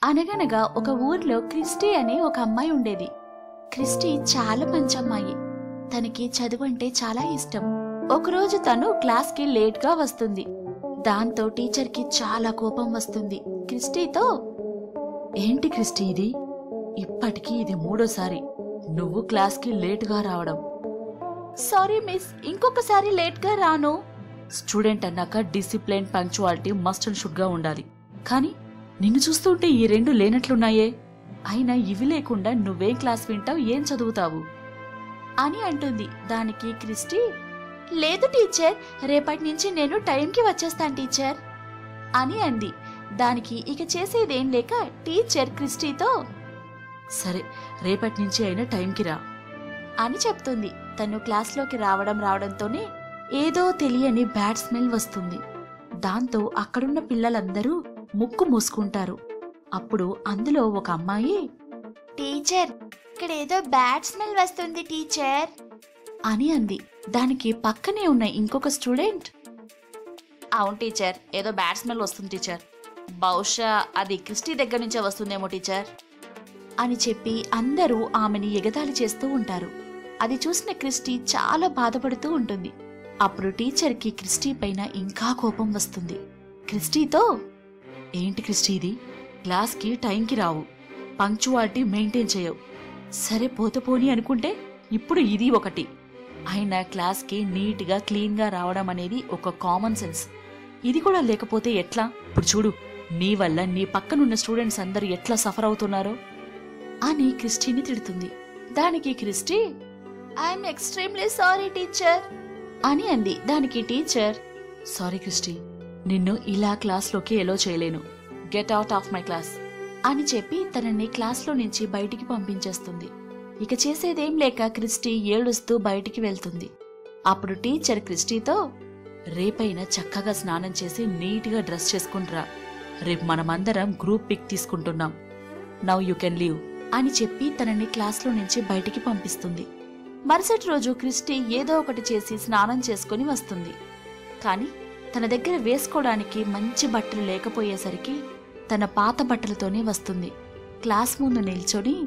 అనగనగా ఒక ఊర్లో క్రిస్టీ అనే ఒక అమ్మాయి ఉండేది క్రిస్టీ చాలా మంచి అమ్మాయి తనకి చదువు అంటే చాలా ఇష్టం ఒకరోజు తను క్లాస్కి లేట్గా వస్తుంది దాంతో టీచర్కి చాలా కోపం వస్తుంది క్రిస్టీతో ఏంటి క్రిస్టీ ఇది ఇప్పటికీ ఇది మూడోసారి నువ్వు క్లాస్కి లేటుగా రావడం సారీ మిస్ ఇంకొకసారి లేట్గా రాను స్టూడెంట్ అన్నాక discipline punctuality must and should గా ఉండాలి కానీ నిన్ను చూస్తుంటే ఈ రెండు లేనట్లున్నాయే అయినా ఇవి లేకుండా నువ్వేం క్లాస్ వింటావు ఏం చదువుతావు అని అంటుంది దానికి క్రిస్టీ లేదు టీచర్ రేపటి నుంచి నేను టైంకి వచ్చేస్తాను టీచర్ అని అంది దానికి ఇక చేసేదేం లేక టీచర్ క్రిస్టీతో సరే రేపటి నుంచి అయినా టైంకి రా అని చెప్తుంది తను క్లాస్లోకి రావడం రావడంతోనే ఏదో తెలియని బ్యాడ్ స్మెల్ వస్తుంది దాంతో అక్కడున్న పిల్లలందరూ ముక్కు మూసుకుంటారు అప్పుడు అందులో ఒక అమ్మాయి టీచర్ ఇక్కడ ఏదో బ్యాడ్ స్మెల్ వస్తుంది టీచర్ అని అంది దానికి పక్కనే ఉన్న ఇంకొక స్టూడెంట్ అవును టీచర్ ఏదో బ్యాడ్ స్మెల్ వస్తుంది టీచర్ బహుశా అది క్రిస్టీ దగ్గర నుంచే వస్తుందేమో టీచర్ అని చెప్పి అందరూ ఆమెని ఎగతాళి చేస్తూ ఉంటారు అది చూసిన క్రిస్టీ చాలా బాధపడుతూ ఉంటుంది అప్పుడు టీచర్కి క్రిస్టీ పైన ఇంకా కోపం వస్తుంది క్రిస్టీతో ఏంటి క్రిస్టీ ఇది క్లాస్కి టైంకి రావు పంక్చువాలిటీ మెయింటైన్ చేయవు సరే పోతే పోని అనుకుంటే ఇప్పుడు ఇది ఒకటి అయినా క్లాస్కి నీట్గా క్లీన్గా రావడం అనేది ఒక కామన్ సెన్స్ ఇది కూడా లేకపోతే ఎట్లా ఇప్పుడు చూడు నీ వల్ల నీ పక్కనున్న స్టూడెంట్స్ అందరూ ఎట్లా సఫర్ అవుతున్నారో అని క్రిస్టీని తిడుతుంది దానికి Christy I'm extremely sorry teacher అని అంది దానికి టీచర్ సారీ క్రిస్టీ నిన్ను ఇలా క్లాస్లోకి ఎలో చేయలేను get out of my class అని చెప్పి తనని క్లాస్లో నుంచి బయటికి పంపించేస్తుంది ఇక చేసేదేం లేక క్రిస్టీ ఏడుస్తూ బయటికి వెళ్తుంది అప్పుడు టీచర్ క్రిస్టీతో రేపైనా చక్కగా స్నానం చేసి నీట్గా డ్రెస్ చేసుకుంట్రా రేపు మనమందరం గ్రూప్ పిక్ తీసుకుంటున్నాం నవ్ యూ కెన్ లీవ్ అని చెప్పి తనని క్లాస్లో నుంచి బయటికి పంపిస్తుంది మరుసటి రోజు క్రిస్టీ ఏదో ఒకటి చేసి స్నానం చేసుకుని వస్తుంది కానీ తన దగ్గర వేసుకోవడానికి మంచి బట్టలు లేకపోయేసరికి తన పాత బట్టలతోనే వస్తుంది క్లాస్ ముందు నిల్చొని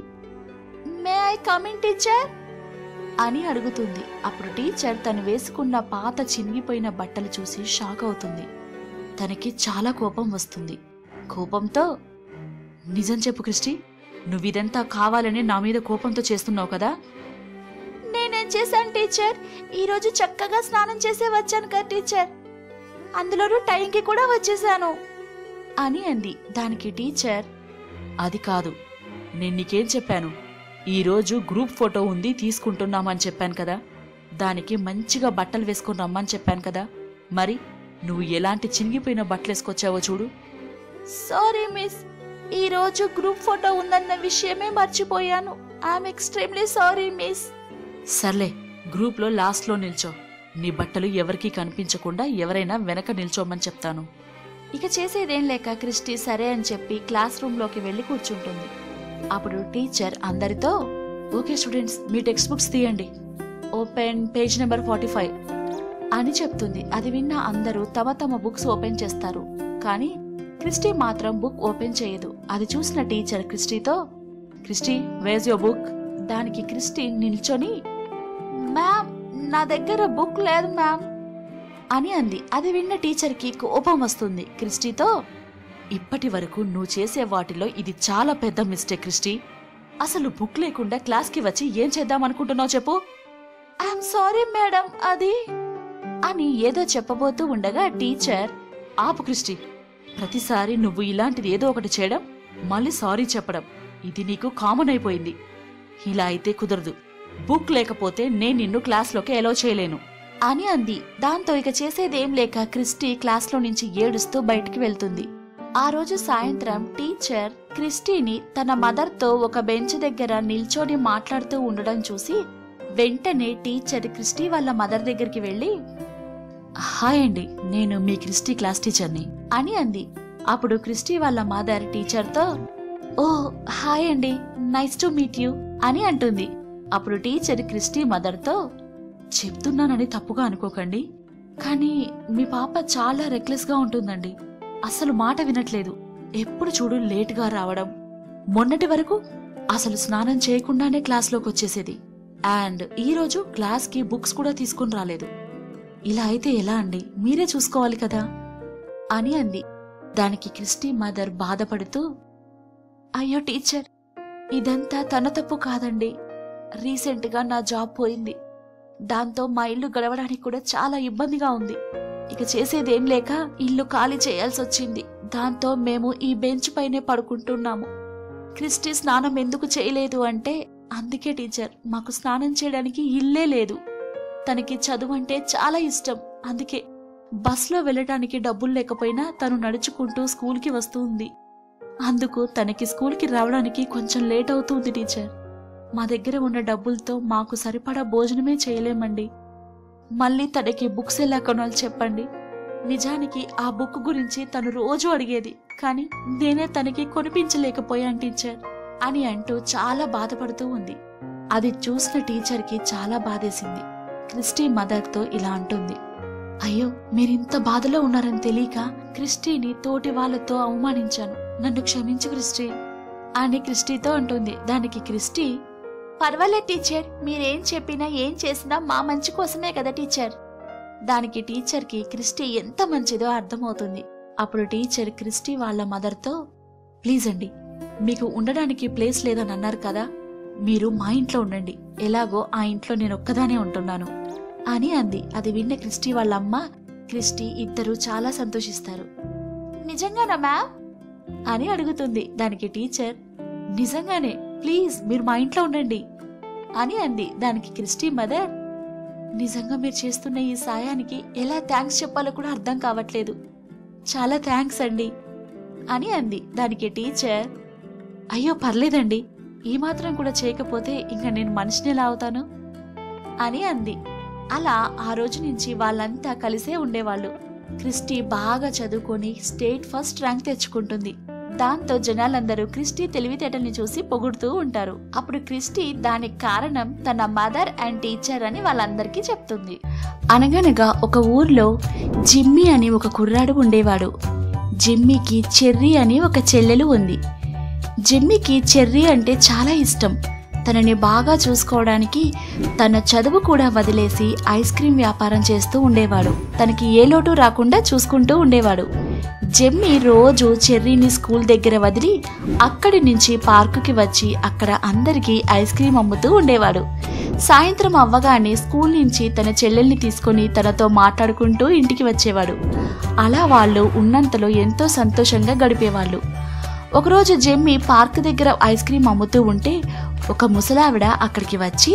మే ఐ కమింగ్ టీచర్ అని అడుగుతుంది అప్పుడు టీచర్ తను వేసుకున్న పాత చినిగిపోయిన బట్టలు చూసి షాక్ అవుతుంది తనకి చాలా కోపం వస్తుంది కోపంతో నిజం చెప్పు క్రిస్టి నువ్విదంతా కావాలని నా మీద కోపంతో చేస్తున్నావు కదా నేనేం చేశాను టీచర్ ఈరోజు చక్కగా స్నానం చేసే వచ్చాను కదా టీచర్ అందులోనూ టైంకి కూడా వచ్చేసాను అని అంది దానికి టీచర్ అది కాదు నేను నీకేం చెప్పాను ఈరోజు గ్రూప్ ఫోటో ఉంది తీసుకుంటున్నామని చెప్పాను కదా దానికి మంచిగా బట్టలు వేసుకొని రమ్మని చెప్పాను కదా మరి నువ్వు ఎలాంటి చినిగిపోయిన బట్టలు వేసుకొచ్చావో చూడు సారీ మిస్ ఈ రోజు గ్రూప్ ఫోటో ఉందన్న విషయమే మర్చిపోయాను ఐఎమ్ ఎక్స్ట్రీమ్లీ సారీ మిస్ సర్లే గ్రూప్లో లాస్ట్లో నిల్చో నీ బట్టలు ఎవరికీ కనిపించకుండా ఎవరైనా వెనక నిల్చోమని చెప్తాను ఇక చేసేదేం లేక క్రిస్టి సరే అని చెప్పి క్లాస్ రూమ్లోకి వెళ్ళి కూర్చుంటుంది అప్పుడు టీచర్ అందరితో ఓకే స్టూడెంట్స్ మీ టెక్స్ట్ బుక్స్ తీయండి open page number forty five అని చెప్తుంది అది విన్న అందరూ తమ తమ బుక్స్ ఓపెన్ చేస్తారు కానీ క్రిస్టీ మాత్రం బుక్ ఓపెన్ చేయదు అది చూసిన టీచర్ క్రిస్టీతో క్రిస్టీ వేజ్ యువర్ బుక్ దానికి క్రిస్టీ నిల్చొని మ్యామ్ నా దగ్గర బుక్ లేదు మ్యామ్ అని అంది అది విన్న టీచర్కి కోపం వస్తుంది క్రిస్టీతో ఇప్పటి వరకు నువ్వు చేసే వాటిలో ఇది చాలా పెద్ద మిస్టేక్ క్రిస్టీ అసలు బుక్ లేకుండా క్లాస్కి వచ్చి ఏం చేద్దాం అనుకుంటున్నావు చెప్పు ఐఎమ్ సారీ మేడం అది అని ఏదో చెప్పబోతూ ఉండగా టీచర్ ఆపు క్రిస్టీ ప్రతిసారి నువ్వు ఇలాంటిది ఏదో ఒకటి చేయడం మళ్ళీ సారీ చెప్పడం ఇది నీకు కామన్ అయిపోయింది ఇలా అయితే కుదరదు బుక్ లేకపోతే నేను నిన్ను క్లాస్లోకి ఎలో చేయలేను అని అంది దాంతో ఇక చేసేదేం లేక క్రిస్టీ క్లాస్లో నుంచి ఏడుస్తూ బయటికి వెళ్తుంది ఆ రోజు సాయంత్రం టీచర్ క్రిస్టీని తన మదర్తో ఒక బెంచ్ దగ్గర నిల్చొని మాట్లాడుతూ ఉండడం చూసి వెంటనే టీచర్ క్రిస్టీ వాళ్ళ మదర్ దగ్గరికి వెళ్ళి హాయ్ అండి నేను మీ క్రిస్టీ క్లాస్ టీచర్ని అని అంది అప్పుడు క్రిస్టీ వాళ్ళ మదర్ టీచర్తో ఓ హాయ్ అండి నైస్ టు మీట్ యూ అని అంటుంది అప్పుడు టీచర్ క్రిస్టీ మదర్తో చెప్తున్నానని తప్పుగా అనుకోకండి కానీ మీ పాప చాలా రెక్లెస్ గా ఉంటుందండి అసలు మాట వినట్లేదు ఎప్పుడు చూడు లేటుగా రావడం మొన్నటి వరకు అసలు స్నానం చేయకుండానే క్లాస్లోకి వచ్చేసేది అండ్ ఈ రోజు క్లాస్కి బుక్స్ కూడా తీసుకుని రాలేదు ఇలా అయితే ఎలా అండి మీరే చూసుకోవాలి కదా అని అంది దానికి క్రిస్టీ మదర్ బాధపడుతూ అయ్యో టీచర్ ఇదంతా తన తప్పు కాదండి రీసెంట్గా నా జాబ్ పోయింది దాంతో మా ఇల్లు గడవడానికి కూడా చాలా ఇబ్బందిగా ఉంది ఇక చేసేదేం లేక ఇల్లు ఖాళీ చేయాల్సి వచ్చింది దాంతో మేము ఈ బెంచ్ పైనే పడుకుంటున్నాము క్రిస్టీ స్నానం ఎందుకు చేయలేదు అంటే అందుకే టీచర్ మాకు స్నానం చేయడానికి ఇల్లే లేదు తనకి చదువు అంటే చాలా ఇష్టం అందుకే బస్లో వెళ్ళటానికి డబ్బులు లేకపోయినా తను నడుచుకుంటూ స్కూల్కి వస్తుంది అందుకు తనకి స్కూల్కి రావడానికి కొంచెం లేట్ అవుతుంది టీచర్ మా దగ్గర ఉన్న డబ్బులతో మాకు సరిపడా భోజనమే చేయలేమండి మళ్ళీ తనకి బుక్స్ ఎలా కొనాలి చెప్పండి నిజానికి ఆ బుక్ గురించి తను రోజు అడిగేది కానీ నేనే తనకి కొనిపించలేకపోయాను టీచర్ అని అంటూ చాలా బాధపడుతూ ఉంది అది చూసిన టీచర్కి చాలా బాధేసింది క్రిస్టీ మదర్తో ఇలా అంటుంది అయ్యో మీరింత బాధలో ఉన్నారని తెలియక క్రిస్టీని తోటి వాళ్ళతో అవమానించాను నన్ను క్షమించు క్రిస్టీ అని క్రిస్టీతో అంటుంది దానికి క్రిస్టీ పర్వాలేదు టీచర్ మీరేం చెప్పినా ఏం చేసినా మా మంచి కోసమే కదా టీచర్ దానికి టీచర్కి క్రిస్టీ ఎంత మంచిదో అర్థమవుతుంది అప్పుడు టీచర్ క్రిస్టీ వాళ్ళ మదర్తో ప్లీజ్ అండి మీకు ఉండడానికి ప్లేస్ లేదని అన్నారు కదా మీరు మా ఇంట్లో ఉండండి ఎలాగో ఆ ఇంట్లో నేను ఒక్కదానే ఉంటున్నాను అని అంది అది విన్న క్రిస్టీ వాళ్ళ అమ్మ క్రిస్టీ ఇద్దరు చాలా సంతోషిస్తారు నిజంగానా మ్యామ్ అని అడుగుతుంది దానికి టీచర్ నిజంగానే ప్లీజ్ మీరు మా ఇంట్లో ఉండండి అని అంది దానికి క్రిస్టీ మదర్ నిజంగా మీరు చేస్తున్న ఈ సాయానికి ఎలా థ్యాంక్స్ చెప్పాలో కూడా అర్థం కావట్లేదు చాలా థ్యాంక్స్ అండి అని అంది దానికి టీచర్ అయ్యో పర్లేదండి ఈ మాత్రం కూడా చేయకపోతే ఇంకా నేను మనిషిని ఎలా అవుతాను అని అంది అలా ఆ రోజు నుంచి వాళ్ళంతా కలిసే ఉండేవాళ్ళు క్రిస్టీ బాగా చదువుకొని స్టేట్ ఫస్ట్ ర్యాంక్ తెచ్చుకుంటుంది దాంతో జనాలందరూ క్రిస్టీ తెలివితేటల్ని చూసి పొగుడుతూ ఉంటారు అప్పుడు క్రిస్టీ దానికి కారణం తన మదర్ అండ్ టీచర్ అని వాళ్ళందరికీ చెప్తుంది అనగనగా ఒక ఊర్లో జిమ్మీ అని ఒక కుర్రాడు ఉండేవాడు జిమ్మీకి చెర్రీ అని ఒక చెల్లెలు ఉంది జిమ్మీకి చెర్రీ అంటే చాలా ఇష్టం తనని బాగా చూసుకోవడానికి తన చదువు కూడా వదిలేసి ఐస్ క్రీం వ్యాపారం చేస్తూ ఉండేవాడు తనకి ఏ లోటు రాకుండా చూసుకుంటూ ఉండేవాడు జెమ్మీ రోజు చెర్రీని స్కూల్ దగ్గర వదిలి అక్కడి నుంచి పార్కుకి వచ్చి అక్కడ అందరికీ ఐస్ క్రీం అమ్ముతూ ఉండేవాడు సాయంత్రం అవ్వగానే స్కూల్ నుంచి తన చెల్లెల్ని తీసుకొని తనతో మాట్లాడుకుంటూ ఇంటికి వచ్చేవాడు అలా వాళ్ళు ఉన్నంతలో ఎంతో సంతోషంగా గడిపేవాళ్ళు ఒకరోజు జెమ్మి పార్క్ దగ్గర ఐస్ క్రీం అమ్ముతూ ఉంటే ఒక ముసలావిడ అక్కడికి వచ్చి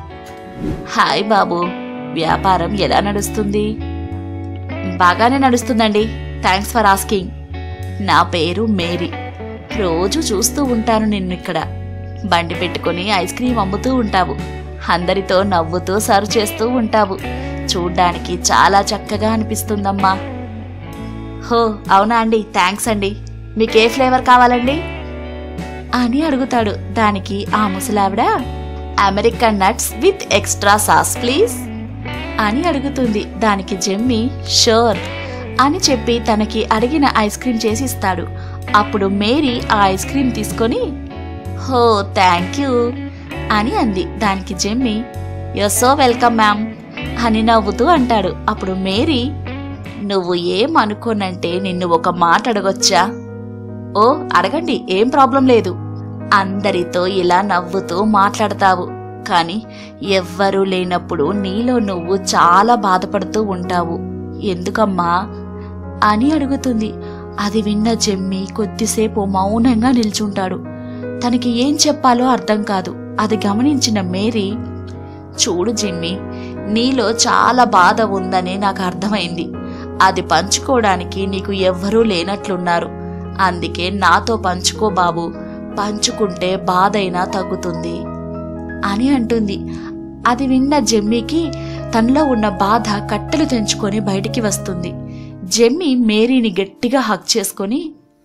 హాయ్ బాబు వ్యాపారం ఎలా నడుస్తుంది బాగానే నడుస్తుందండి థ్యాంక్స్ ఫర్ ఆస్కింగ్ నా పేరు మేరీ రోజు చూస్తూ ఉంటాను నిన్ను ఇక్కడ బండి పెట్టుకొని ఐస్ క్రీం అమ్ముతూ ఉంటావు అందరితో నవ్వుతూ సర్వ్ చేస్తూ ఉంటావు చూడ్డానికి చాలా చక్కగా అనిపిస్తుందమ్మా హో అవునా అండి థ్యాంక్స్ అండి మీకు ఏ ఫ్లేవర్ కావాలండి అని అడుగుతాడు దానికి ఆ ముసలావిడ American nuts with extra sauce please అని అడుగుతుంది దానికి జెమ్మి షూర్ అని చెప్పి తనకి అడిగిన ఐస్ క్రీం చేసి ఇస్తాడు అప్పుడు మేరీ ఆ ఐస్ క్రీం తీసుకొని హో థ్యాంక్ యూ అని అంది దానికి Jemmy you so welcome ma'am అని నవ్వుతూ అంటాడు అప్పుడు మేరీ నువ్వు ఏం అనుకోనంటే నిన్ను ఒక మాట అడగొచ్చా ఓ అడగండి ఏం ప్రాబ్లం లేదు అందరితో ఇలా నవ్వుతూ మాట్లాడతావు కానీ ఎవ్వరూ లేనప్పుడు నీలో నువ్వు చాలా బాధపడుతూ ఉంటావు ఎందుకమ్మా అని అడుగుతుంది అది విన్న జెమ్మి కొద్దిసేపు మౌనంగా నిల్చుంటాడు తనకి ఏం చెప్పాలో అర్థం కాదు అది గమనించిన మేరీ చూడు జిమ్మి నీలో చాలా బాధ ఉందని నాకు అర్థమైంది అది పంచుకోవడానికి నీకు ఎవ్వరూ లేనట్లున్నారు అందుకే నాతో పంచుకో బాబు పంచుకుంటే బాధైనా తగ్గుతుంది అని అంటుంది అది విన్న జెమ్మీకి తనలో ఉన్న బాధ కట్టెలు తెంచుకొని బయటికి వస్తుంది జెమ్మీ మేరీని గట్టిగా హక్ చేసుకొని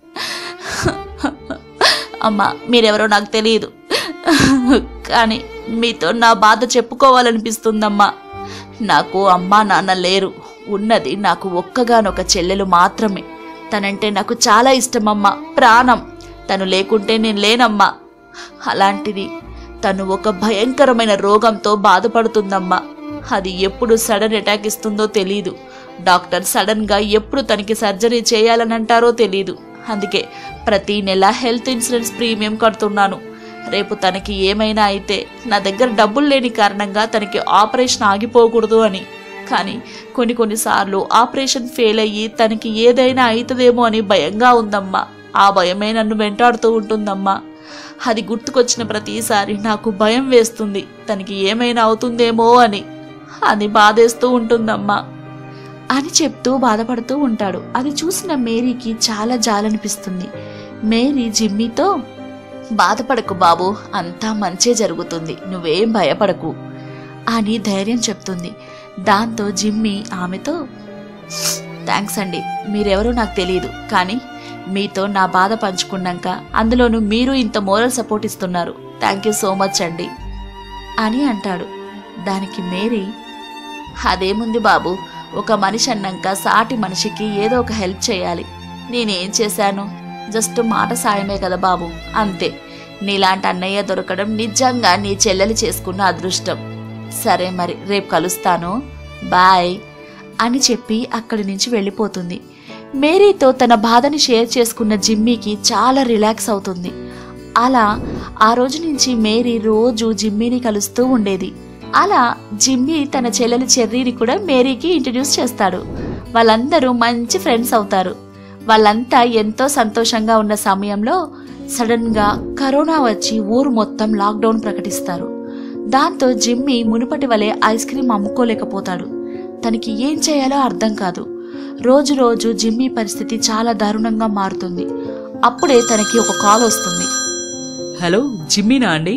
అమ్మా మీరెవరో నాకు తెలియదు కానీ మీతో నా బాధ చెప్పుకోవాలనిపిస్తుందమ్మా నాకు అమ్మా నాన్న లేరు ఉన్నది నాకు ఒక్కగానొక చెల్లెలు మాత్రమే తనంటే నాకు చాలా ఇష్టమమ్మా ప్రాణం తను లేకుంటే నేను లేనమ్మా అలాంటిది తను ఒక భయంకరమైన రోగంతో బాధపడుతుందమ్మా అది ఎప్పుడు సడన్ అటాక్ ఇస్తుందో తెలీదు డాక్టర్ సడన్ గా ఎప్పుడు తనకి సర్జరీ చేయాలని అంటారో తెలీదు అందుకే ప్రతి నెల హెల్త్ ఇన్సూరెన్స్ ప్రీమియం కడుతున్నాను రేపు తనకి ఏమైనా అయితే నా దగ్గర డబ్బులు లేని కారణంగా తనకి ఆపరేషన్ ఆగిపోకూడదు అని కానీ కొన్ని కొన్నిసార్లు ఆపరేషన్ ఫెయిల్ అయ్యి తనకి ఏదైనా అవుతుందేమో అని భయంగా ఉందమ్మా ఆ భయమే నన్ను వెంటాడుతూ ఉంటుందమ్మా అది గుర్తుకొచ్చిన ప్రతిసారి నాకు భయం వేస్తుంది తనకి ఏమైనా అవుతుందేమో అని అది బాధేస్తూ ఉంటుందమ్మా అని చెప్తూ బాధపడుతూ ఉంటాడు అది చూసిన మేరీకి చాలా జాలనిపిస్తుంది మేరీ జిమ్మీతో బాధపడకు బాబు అంతా మంచే జరుగుతుంది నువ్వేం భయపడకు అని ధైర్యం చెప్తుంది దాంతో జిమ్మీ ఆమెతో థ్యాంక్స్ అండి మీరెవరో నాకు తెలియదు కానీ మీతో నా బాధ పంచుకున్నాక అందులోనూ మీరు ఇంత మోరల్ సపోర్ట్ ఇస్తున్నారు థ్యాంక్ యూ సో మచ్ అండి అని అంటాడు దానికి మేరీ అదేముంది బాబు ఒక మనిషి అన్నాక సాటి మనిషికి ఏదో ఒక హెల్ప్ చేయాలి నేనేం చేశాను జస్ట్ మాట సాయమే కదా బాబు అంతే నీలాంటి అన్నయ్య దొరకడం నిజంగా నీ చెల్లెలు చేసుకున్న అదృష్టం సరే మరి రేపు కలుస్తాను బాయ్ అని చెప్పి అక్కడి నుంచి వెళ్ళిపోతుంది మేరీతో తన బాధని షేర్ చేసుకున్న జిమ్మీకి చాలా రిలాక్స్ అవుతుంది అలా ఆ రోజు నుంచి మేరీ రోజు జిమ్మీని కలుస్తూ ఉండేది అలా జిమ్మీ తన చెల్లెలి చెర్రీని కూడా మేరీకి ఇంట్రడ్యూస్ చేస్తాడు వాళ్ళందరూ మంచి ఫ్రెండ్స్ అవుతారు వాళ్ళంతా ఎంతో సంతోషంగా ఉన్న సమయంలో సడన్ గా కరోనా వచ్చి ఊరు మొత్తం లాక్డౌన్ ప్రకటిస్తారు దాంతో జిమ్మీ మునుపటి వలె ఐస్ క్రీం అమ్ముకోలేకపోతాడు తనకి ఏం చేయాలో అర్థం కాదు రోజు రోజు జిమ్మీ పరిస్థితి చాలా దారుణంగా మారుతుంది అప్పుడే తనకి ఒక కాల్ వస్తుంది హలో జిమ్మీనా అండి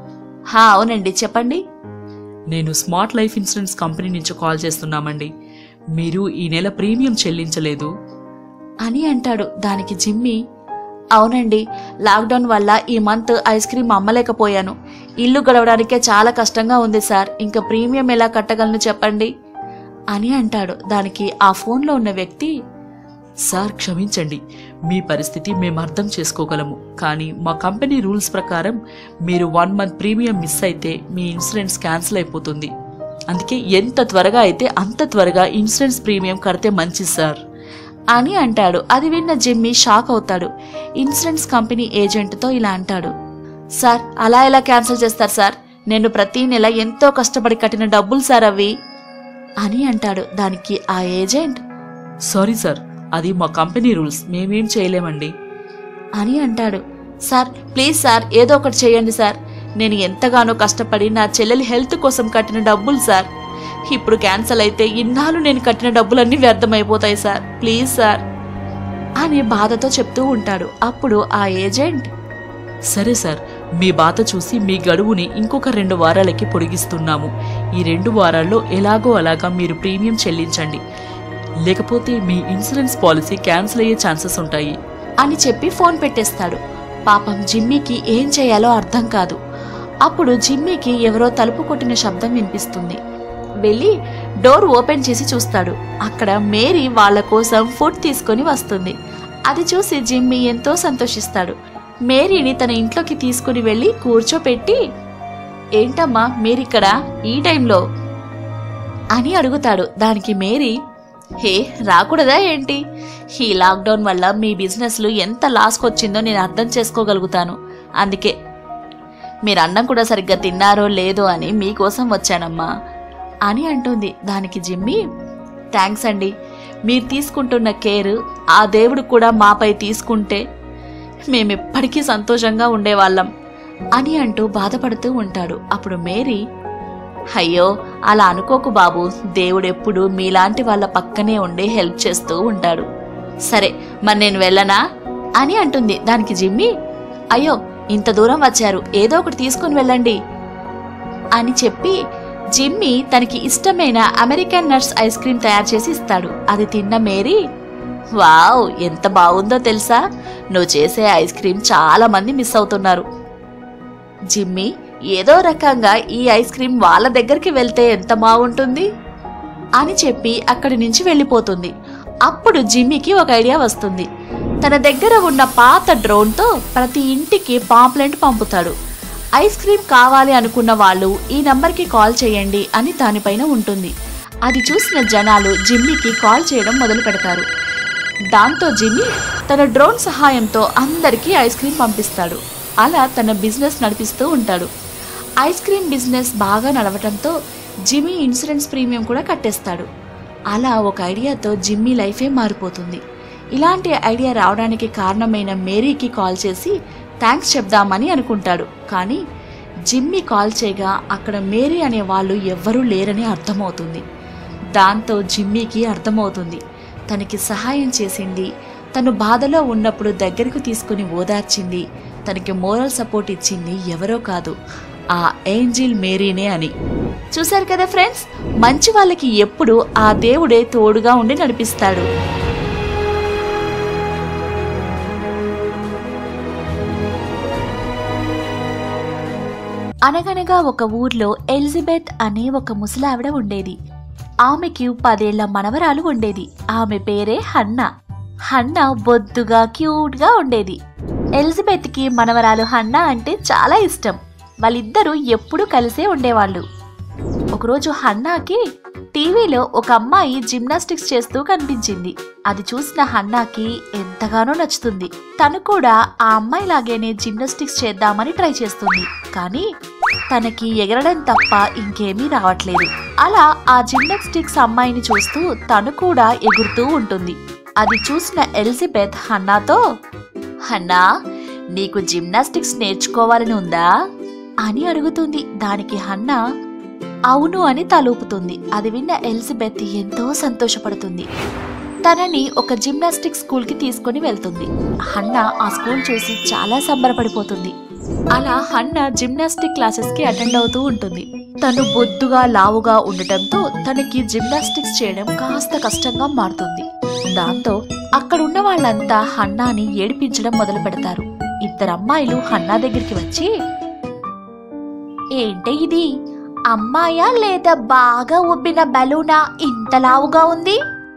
హా అవునండి చెప్పండి నేను స్మార్ట్ లైఫ్ ఇన్సూరెన్స్ కంపెనీ నుంచి కాల్ చేస్తున్నామండి మీరు ఈ నెల ప్రీమియం చెల్లించలేదు అని అంటాడు దానికి జిమ్మీ అవునండి లాక్డౌన్ వల్ల ఈ మంత్ ఐస్ క్రీమ్ అమ్మలేకపోయాను ఇల్లు గడవడానికే చాలా కష్టంగా ఉంది సార్ ఇంకా ప్రీమియం ఎలా కట్టగలను చెప్పండి అని అంటాడు దానికి ఆ ఫోన్లో ఉన్న వ్యక్తి సార్ క్షమించండి మీ పరిస్థితి మేము అర్థం చేసుకోగలము కానీ మా కంపెనీ రూల్స్ ప్రకారం మీరు వన్ మంత్ ప్రీమియం మిస్ అయితే మీ ఇన్సూరెన్స్ క్యాన్సిల్ అయిపోతుంది అందుకే ఎంత త్వరగా అయితే అంత త్వరగా ఇన్సూరెన్స్ ప్రీమియం కడితే మంచిది సార్ అని అంటాడు అది విన్న జిమ్మీ షాక్ అవుతాడు ఇన్సూరెన్స్ కంపెనీ ఏజెంట్తో ఇలా అంటాడు సార్ అలా ఎలా క్యాన్సిల్ చేస్తారు సార్ నేను ప్రతి నెల ఎంతో కష్టపడి కట్టిన డబ్బులు సార్ అవి అని అంటాడు దానికి ఆ ఏజెంట్ సారీ సార్ అది మా కంపెనీ రూల్స్ మేమేం చేయలేమండి అని అంటాడు సార్ ప్లీజ్ సార్ ఏదో ఒకటి చేయండి సార్ నేను ఎంతగానో కష్టపడి నా చెల్లెలి హెల్త్ కోసం కట్టిన డబ్బులు సార్ ఇప్పుడు క్యాన్సల్ అయితే ఇన్నాళ్ళు నేను కట్టిన డబ్బులన్నీ వ్యర్థమైపోతాయి సార్ ప్లీజ్ సార్ అని బాధతో చెప్తూ ఉంటాడు అప్పుడు ఆ ఏజెంట్ సరే సార్ మీ బాధ చూసి మీ గడువుని ఇంకొక రెండు వారాలకి పొడిగిస్తున్నాము ఈ రెండు వారాల్లో ఎలాగో అలాగా మీరు ప్రీమియం చెల్లించండి లేకపోతే మీ ఇన్సూరెన్స్ పాలసీ క్యాన్సిల్ అయ్యే ఛాన్సెస్ ఉంటాయి అని చెప్పి ఫోన్ పెట్టేస్తాడు పాపం జిమ్మీకి ఏం చేయాలో అర్థం కాదు అప్పుడు జిమ్మీకి ఎవరో తలుపు కొట్టిన శబ్దం వినిపిస్తుంది వెళ్ళి డోర్ ఓపెన్ చేసి చూస్తాడు అక్కడ మేరీ వాళ్ళ కోసం ఫుడ్ తీసుకొని వస్తుంది అది చూసి జిమ్మీ ఎంతో సంతోషిస్తాడు మేరీని తన ఇంట్లోకి తీసుకుని వెళ్ళి కూర్చోపెట్టి ఏంటమ్మా మీరిక్కడ ఈ టైంలో అని అడుగుతాడు దానికి మేరీ హే రాకూడదా ఏంటి ఈ లాక్డౌన్ వల్ల మీ బిజినెస్లు ఎంత లాస్కి వచ్చిందో నేను అర్థం చేసుకోగలుగుతాను అందుకే మీరు అన్నం కూడా సరిగ్గా తిన్నారో లేదో అని మీకోసం వచ్చానమ్మా అని అంటుంది దానికి జిమ్మి థ్యాంక్స్ అండి మీరు తీసుకుంటున్న కేర్ ఆ దేవుడు కూడా మాపై తీసుకుంటే మేమెప్పటికీ సంతోషంగా ఉండేవాళ్ళం అని అంటూ బాధపడుతూ ఉంటాడు అప్పుడు మేరీ అయ్యో అలా అనుకోకు బాబు దేవుడెప్పుడు మీలాంటి వాళ్ళ పక్కనే ఉండి హెల్ప్ చేస్తూ ఉంటాడు సరే మరి నేను వెళ్ళనా అని అంటుంది దానికి జిమ్మి అయ్యో ఇంత దూరం వచ్చారు ఏదో ఒకటి తీసుకుని వెళ్ళండి అని చెప్పి జిమ్మి తనకి ఇష్టమైన అమెరికన్ నట్స్ ఐస్ క్రీమ్ తయారు చేసి ఇస్తాడు అది తిన్న మేరీ వావ్ ఎంత బాగుందో తెలుసా నువ్వు చేసే ఐస్ క్రీమ్ చాలా మంది మిస్ అవుతున్నారు జిమ్మి ఏదో రకంగా ఈ ఐస్ క్రీమ్ వాళ్ళ దగ్గరికి వెళ్తే ఎంత బాగుంటుంది అని చెప్పి అక్కడి నుంచి వెళ్ళిపోతుంది అప్పుడు జిమ్మీకి ఒక ఐడియా వస్తుంది తన దగ్గర ఉన్న పాత డ్రోన్తో ప్రతి ఇంటికి పాంప్లెంట్ పంపుతాడు ఐస్ క్రీమ్ కావాలి అనుకున్న వాళ్ళు ఈ నంబర్కి కాల్ చేయండి అని దానిపైన ఉంటుంది అది చూసిన జనాలు జిమ్మీకి కాల్ చేయడం మొదలు పెడతారు దాంతో జిమ్మీ తన డ్రోన్ సహాయంతో అందరికీ ఐస్ క్రీమ్ పంపిస్తాడు అలా తన బిజినెస్ నడిపిస్తూ ఉంటాడు ఐస్ క్రీమ్ బిజినెస్ బాగా నడవటంతో జిమ్మీ ఇన్సూరెన్స్ ప్రీమియం కూడా కట్టేస్తాడు అలా ఒక ఐడియాతో జిమ్మీ లైఫే మారిపోతుంది ఇలాంటి ఐడియా రావడానికి కారణమైన మేరీకి కాల్ చేసి థ్యాంక్స్ చెప్దామని అనుకుంటాడు కానీ జిమ్మీ కాల్ చేయగా అక్కడ మేరీ అనే వాళ్ళు ఎవ్వరూ లేరని అర్థమవుతుంది దాంతో జిమ్మీకి అర్థమవుతుంది తనకి సహాయం చేసింది తను బాధలో ఉన్నప్పుడు దగ్గరకు తీసుకుని ఓదార్చింది తనకి మోరల్ సపోర్ట్ ఇచ్చింది ఎవరో కాదు ఆ ఏంజిల్ మేరీనే అని చూశారు కదా ఫ్రెండ్స్ మంచి వాళ్ళకి ఎప్పుడు ఆ దేవుడే తోడుగా ఉండి నడిపిస్తాడు అనగనగా ఒక ఊర్లో ఎలిజబెత్ అనే ఒక ముసలావిడ ఉండేది ఆమెకి పదేళ్ల మనవరాలు ఉండేది ఆమె పేరే హన్నా హన్నా బొద్దుగా క్యూట్గా ఉండేది ఎలిజబెత్కి మనవరాలు హన్నా అంటే చాలా ఇష్టం వాళ్ళిద్దరూ ఎప్పుడూ కలిసే ఉండేవాళ్ళు ఒకరోజు హన్నాకి టీవీలో ఒక అమ్మాయి జిమ్నాస్టిక్స్ చేస్తూ కనిపించింది అది చూసిన హన్నాకి ఎంతగానో నచ్చుతుంది తను కూడా ఆ అమ్మాయి లాగేనే జిమ్నాస్టిక్స్ చేద్దామని ట్రై చేస్తుంది కానీ తనకి ఎగరడం తప్ప ఇంకేమీ రావట్లేదు అలా ఆ జిమ్నాస్టిక్స్ అమ్మాయిని చూస్తూ తను కూడా ఎగురుతూ ఉంటుంది అది చూసిన ఎలిజబెత్ హన్నాతో హన్నా నీకు జిమ్నాస్టిక్స్ నేర్చుకోవాలని ఉందా అని అడుగుతుంది దానికి హన్నా అవును అని తలూపుతుంది అది విన్న ఎలిజబెత్ ఎంతో సంతోషపడుతుంది తనని ఒక జిమ్నాస్టిక్ స్కూల్ కి తీసుకుని వెళ్తుంది హన్న ఆ స్కూల్ చూసి చాలా సంబరపడిపోతుంది అలా హన్న జిమ్నాస్టిక్ క్లాసెస్ కి అటెండ్ అవుతూ ఉంటుంది తను బొద్దుగా లావుగా ఉండటంతో తనకి జిమ్నాస్టిక్స్ చేయడం కాస్త కష్టంగా మారుతుంది దాంతో అక్కడున్న వాళ్ళంతా హన్నాని ఏడిపించడం మొదలు పెడతారు ఇద్దరు అమ్మాయిలు హన్నా దగ్గరికి వచ్చి ఏంటే ఇది అమ్మాయా లేదా బాగా ఉబ్బిన బలూనా ఇంత లావుగా ఉంది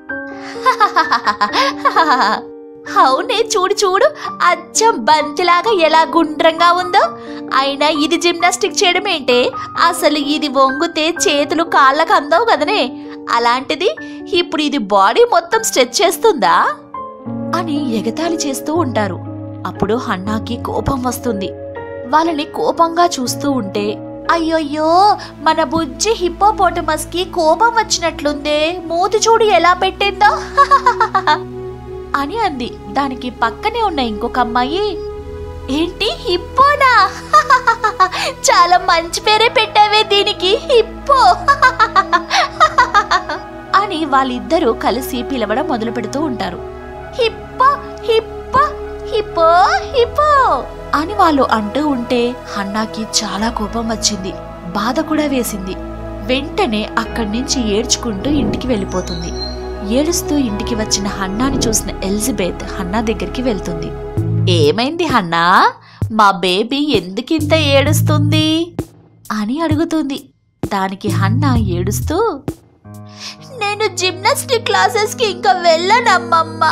అవునే చూడు చూడు అచ్చం బంతిలాగా ఎలా గుండ్రంగా ఉందో అయినా ఇది జిమ్నాస్టిక్ చేయడం ఏంటే అసలు ఇది వంగితే చేతులు కాళ్ళకు అందవు కదనే అలాంటిది ఇప్పుడు ఇది బాడీ మొత్తం స్ట్రెచ్ చేస్తుందా అని ఎగతాళి చేస్తూ ఉంటారు అప్పుడు హన్నాకి కోపం వస్తుంది వాళ్ళని కోపంగా చూస్తూ ఉంటే అయ్యయ్యో మన బుజ్జి హిప్పోపోటమస్ కి కోపం వచ్చినట్లుందే మూతి చూడు ఎలా పెట్టిందో అని అంది దానికి పక్కనే ఉన్న ఇంకొక అమ్మాయి ఏంటి హిప్పోనా చాలా మంచి పేరే పెట్టావే దీనికి హిప్పో అని వాళ్ళిద్దరూ కలిసి పిలవడం మొదలు పెడుతూ ఉంటారు హిప్పో హిప్పో హిప్పో హిప్పో అని వాళ్ళు అంటూ ఉంటే హన్నాకి చాలా కోపం వచ్చింది బాధ కూడా వేసింది వెంటనే అక్కడి నుంచి ఏడ్చుకుంటూ ఇంటికి వెళ్ళిపోతుంది ఏడుస్తూ ఇంటికి వచ్చిన హన్నాని చూసిన ఎలిజబెత్ హన్నా దగ్గరికి వెళ్తుంది ఏమైంది హన్నా మా బేబీ ఎందుకింత ఏడుస్తుంది అని అడుగుతుంది దానికి హన్నా ఏడుస్తూ నేను జిమ్నాస్టిక్ క్లాసెస్కి ఇంకా వెళ్ళనమ్మమ్మా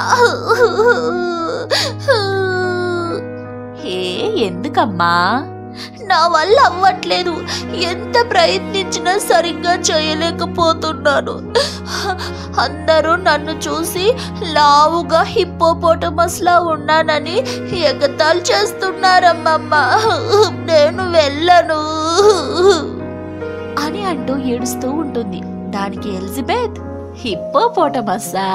హే ఎందుకమ్మా నా వల్ల అవ్వట్లేదు ఎంత ప్రయత్నించినా సరిగ్గా చేయలేకపోతున్నాను అందరూ నన్ను చూసి లావుగా హిప్పోపోటమస్ లా ఉన్నానని ఎగతాళి చేస్తున్నారమ్మమ్మ నేను వెళ్ళను అని అంటూ ఏడుస్తూ ఉంటుంది దానికి ఎలిజబెత్ హిప్పోపోటమస్సా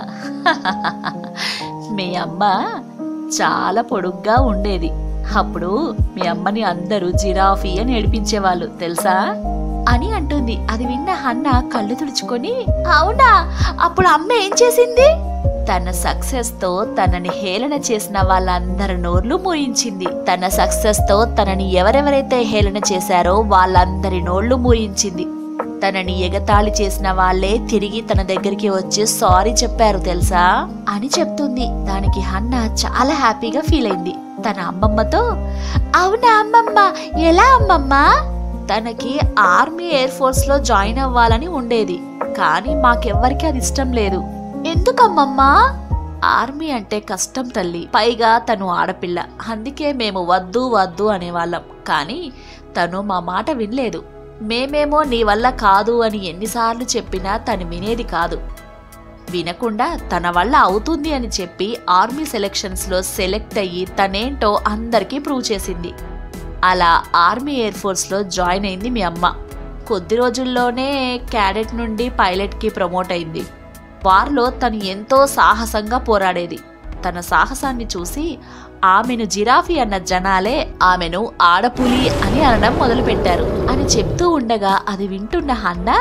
మీ అమ్మ చాలా పొడుగ్గా ఉండేది అప్పుడు మీ అమ్మని అందరూ జిరాఫీ అని ఏడిపించేవాళ్ళు తెలుసా అని అంటుంది అది విన్న హన్న కళ్ళు తుడుచుకొని అవునా అప్పుడు అమ్మ ఏం చేసింది తన సక్సెస్ తో తనని హేళన చేసిన వాళ్ళందరి నోర్లు మూయించింది తన సక్సెస్ తో తనని ఎవరెవరైతే హేళన చేశారో వాళ్ళందరి నోళ్లు మూయించింది తనని ఎగతాళి చేసిన వాళ్ళే తిరిగి తన దగ్గరికి వచ్చి సారీ చెప్పారు తెలుసా అని చెప్తుంది దానికి హన్న చాలా హ్యాపీగా ఫీల్ అయింది తన అమ్మమ్మతో అవునా అమ్మమ్మ ఎలా అమ్మమ్మ తనకి ఆర్మీ ఎయిర్ ఫోర్స్ లో జాయిన్ అవ్వాలని ఉండేది కానీ మాకెవ్వరికి అది ఇష్టం లేదు ఎందుకమ్మమ్మా ఆర్మీ అంటే కష్టం తల్లి పైగా తను ఆడపిల్ల అందుకే మేము వద్దు వద్దు అనేవాళ్ళం కానీ తను మా మాట వినలేదు మేమేమో నీ వల్ల కాదు అని ఎన్నిసార్లు చెప్పినా తను వినేది కాదు వినకుండా తన వల్ల అవుతుంది అని చెప్పి ఆర్మీ సెలక్షన్స్లో సెలెక్ట్ అయ్యి తనేంటో అందరికీ ప్రూవ్ చేసింది అలా ఆర్మీ ఎయిర్ ఫోర్స్లో జాయిన్ అయింది మీ అమ్మ కొద్ది రోజుల్లోనే క్యాడెట్ నుండి పైలట్కి ప్రమోట్ అయింది వార్లో తను ఎంతో సాహసంగా పోరాడేది తన సాహసాన్ని చూసి ఆమెను జిరాఫీ అన్న జనాలే ఆమెను ఆడపులి అని అనడం మొదలుపెట్టారు అని చెప్తూ ఉండగా అది వింటున్న హన్న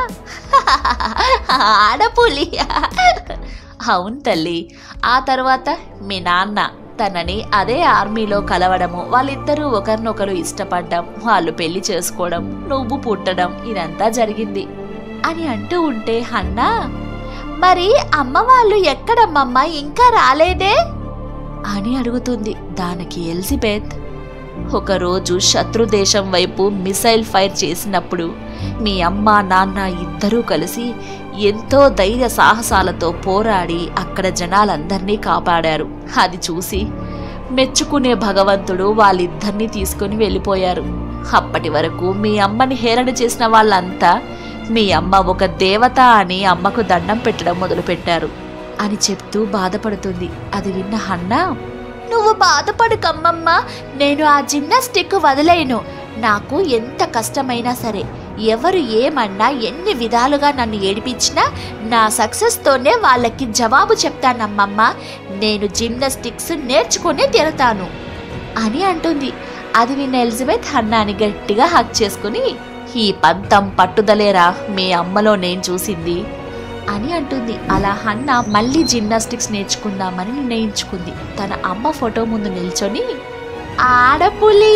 ఆడపులి అవును తల్లి ఆ తర్వాత మీ నాన్న తనని అదే ఆర్మీలో కలవడము వాళ్ళిద్దరూ ఒకరినొకరు ఇష్టపడడం వాళ్ళు పెళ్లి చేసుకోవడం నువ్వు పుట్టడం ఇదంతా జరిగింది అని అంటూ ఉంటే హన్నా మరి అమ్మ వాళ్ళు ఎక్కడమ్మమ్మ ఇంకా రాలేదే అని అడుగుతుంది దానికి ఎలిజబెత్ ఒకరోజు శత్రు దేశం వైపు మిసైల్ ఫైర్ చేసినప్పుడు మీ అమ్మ నాన్న ఇద్దరూ కలిసి ఎంతో ధైర్య సాహసాలతో పోరాడి అక్కడ జనాలందర్నీ కాపాడారు అది చూసి మెచ్చుకునే భగవంతుడు వాళ్ళిద్దరినీ తీసుకుని వెళ్ళిపోయారు అప్పటి వరకు మీ అమ్మని హేళన చేసిన వాళ్ళంతా మీ అమ్మ ఒక దేవత అని అమ్మకు దండం పెట్టడం మొదలుపెట్టారు అని చెప్తూ బాధపడుతుంది అది విన్న హన్నా నువ్వు బాధపడుకమ్మమ్మ నేను ఆ జిమ్నాస్టిక్ వదిలేను నాకు ఎంత కష్టమైనా సరే ఎవరు ఏమన్నా ఎన్ని విధాలుగా నన్ను ఏడిపించినా నా సక్సెస్తోనే వాళ్ళకి జవాబు చెప్తానమ్మమ్మ నేను జిమ్నాస్టిక్స్ నేర్చుకునే తీరతాను అని అంటుంది అది విన్న ఎలిజబెత్ హన్నాని గట్టిగా హక్ చేసుకుని ఈ పంతం పట్టుదలేరా మీ అమ్మలో నేను చూసింది అని అంటుంది అలా హన్న మళ్ళీ జిమ్నాస్టిక్స్ నేర్చుకుందామని నిర్ణయించుకుంది తన అమ్మ ఫోటో ముందు నిల్చొని ఆడపులి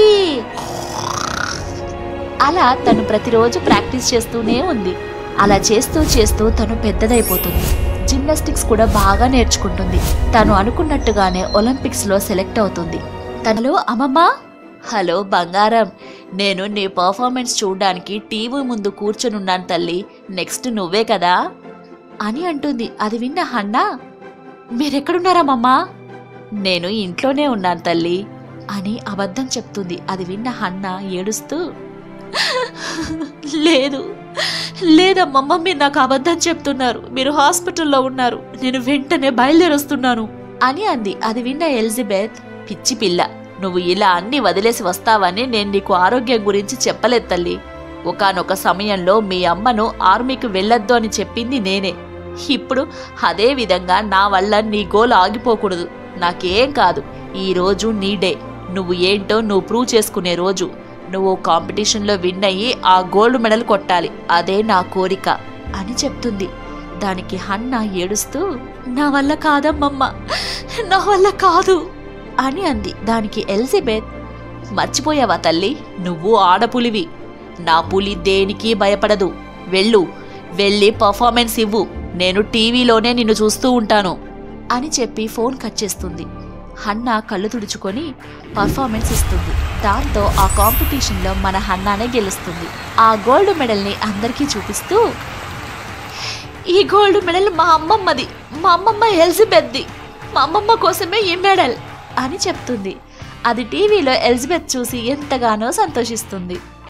అలా తను ప్రతిరోజు ప్రాక్టీస్ చేస్తూనే ఉంది అలా చేస్తూ చేస్తూ తను పెద్దదైపోతుంది జిమ్నాస్టిక్స్ కూడా బాగా నేర్చుకుంటుంది తను అనుకున్నట్టుగానే ఒలింపిక్స్లో సెలెక్ట్ అవుతుంది తనలో అమ్మమ్మ హలో బంగారం నేను నీ పర్ఫార్మెన్స్ చూడడానికి టీవీ ముందు కూర్చొనున్నాను తల్లి నెక్స్ట్ నువ్వే కదా అని అంటుంది అది విన్న హన్నా మీరెక్కడున్నారా మమ్మా నేను ఇంట్లోనే ఉన్నాను తల్లి అని అబద్ధం చెప్తుంది అది విన్న హన్న ఏడుస్తూ లేదు లేదమ్మమ్మ మీరు నాకు అబద్ధం చెప్తున్నారు మీరు హాస్పిటల్లో ఉన్నారు నేను వెంటనే బయలుదేరొస్తున్నాను అని అంది అది విన్న ఎలిజబెత్ పిచ్చి పిల్ల నువ్వు ఇలా అన్ని వదిలేసి వస్తావని నేను నీకు ఆరోగ్యం గురించి చెప్పలేదు తల్లి ఒకానొక సమయంలో మీ అమ్మను ఆర్మీకి వెళ్ళొద్దు అని చెప్పింది నేనే ఇప్పుడు అదే విధంగా నా వల్ల నీ గోల్ ఆగిపోకూడదు నాకేం కాదు ఈ రోజు నీ డే నువ్వు ఏంటో నువ్వు ప్రూవ్ చేసుకునే రోజు నువ్వు కాంపిటీషన్లో విన్ అయ్యి ఆ గోల్డ్ మెడల్ కొట్టాలి అదే నా కోరిక అని చెప్తుంది దానికి హన్న ఏడుస్తూ నా వల్ల కాదమ్మమ్మ నా వల్ల కాదు అని అంది దానికి ఎలిజబెత్ మర్చిపోయావా తల్లి నువ్వు ఆడపులివి నా పులి దేనికి భయపడదు వెళ్ళు వెళ్ళి పర్ఫార్మెన్స్ ఇవ్వు నేను టీవీలోనే నిన్ను చూస్తూ ఉంటాను అని చెప్పి ఫోన్ కట్ చేస్తుంది హన్న కళ్ళు తుడుచుకొని పర్ఫార్మెన్స్ ఇస్తుంది దాంతో ఆ కాంపిటీషన్లో మన హన్నానే గెలుస్తుంది ఆ గోల్డ్ మెడల్ని అందరికీ చూపిస్తూ ఈ గోల్డ్ మెడల్ మా అమ్మమ్మది మా అమ్మమ్మ ఎలిజబెత్ది మా అమ్మమ్మ కోసమే ఈ మెడల్ అని చెప్తుంది అది టీవీలో ఎలిజబెత్ చూసి ఎంతగానో సంతోషిస్తుంది